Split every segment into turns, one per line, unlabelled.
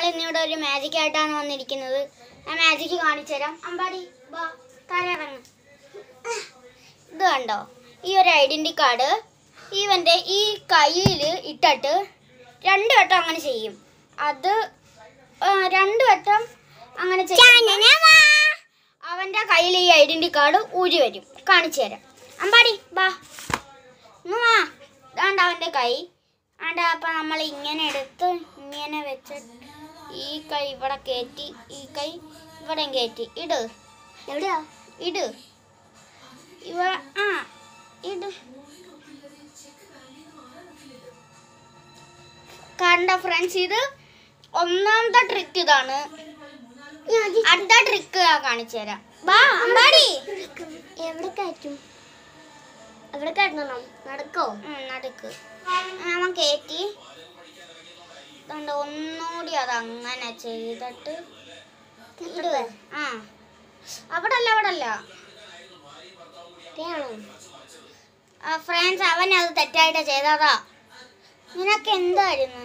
നമ്മൾ ഇന്നിവിടെ ഒരു മാജിക് ആയിട്ടാണ് വന്നിരിക്കുന്നത് ആ മാജിക് കാണിച്ചു തരാം അമ്പാടി ബാ താരറങ്ങ് ഇത് കണ്ടോ ഈ ഒരു ഐഡന്റി കാർഡ് ഇവന്റെ ഈ കയ്യിൽ ഇട്ടിട്ട് രണ്ട് വട്ടം അങ്ങനെ ചെയ്യും അത് ആ, രണ്ട് വട്ടം അങ്ങനെ ചെയ്യും അവന്റെ കയ്യിൽ ഈ ഐഡന്റി കാർഡ് ഊരി വരും കാണിച്ചു തരാം അമ്പാടി ബാ ഇങ്ങ് വാ ഇതാണ്ട് അവന്റെ കൈ ആണ്ട അപ്പൊ നമ്മൾ ഇങ്ങനെ എടുത്ത് ഇങ്ങനെ വെച്ച് ഈ കൈ ഇവിടെ കയറ്റി ഈ കൈ ഇവിടെ കയറ്റി ഇട് എവിടെയാ ഇട് ഇവ ആ ഇട് കണ്ട ഫ്രണ്ട്സ് ഇത് ഒന്നാമത്തെ ട്രിക്ക് ഇതാണ് അടുത്ത ട്രിക്ക് ഞാൻ കാണിച്ചു തരാം ബാ അമ്പാടി
എവിടെ കയറ്റും എവിടെ കയറ്റണം നടക്കോ
ഉം, നടുക്ക് അവൻ കയറ്റി അതുകൊണ്ട് ഒന്നുകൂടി അത് അങ്ങനെ ചെയ്തിട്ട് ഇടുക ആ അവിടെ അല്ല അവിടെ അല്ല
ആണോ
ഫ്രണ്ട്സ് അവൻ അത് തെറ്റായിട്ട് ചെയ്തതാ നിനക്ക് എന്തായിരുന്നു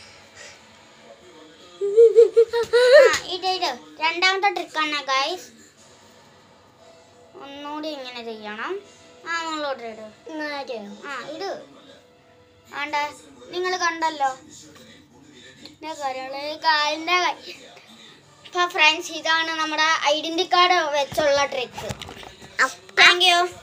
ആ, ഇട് ഇട് രണ്ടാമത്തെ ട്രിക്കാണ് ഗൈസ് ഒന്നുകൂടി ഇങ്ങനെ ചെയ്യണം ആ മുകളിലോട്ട് ഇട് ആ ഇട് ആണ്ട നിങ്ങൾ കണ്ടല്ലോ എൻ്റെ കരള് കാലിൻ്റെ അപ്പൊ ഫ്രണ്ട്സ് ഇതാണ് നമ്മുടെ ഐഡന്റി കാർഡ് വെച്ചുള്ള ട്രിക്ക് താങ്ക് യു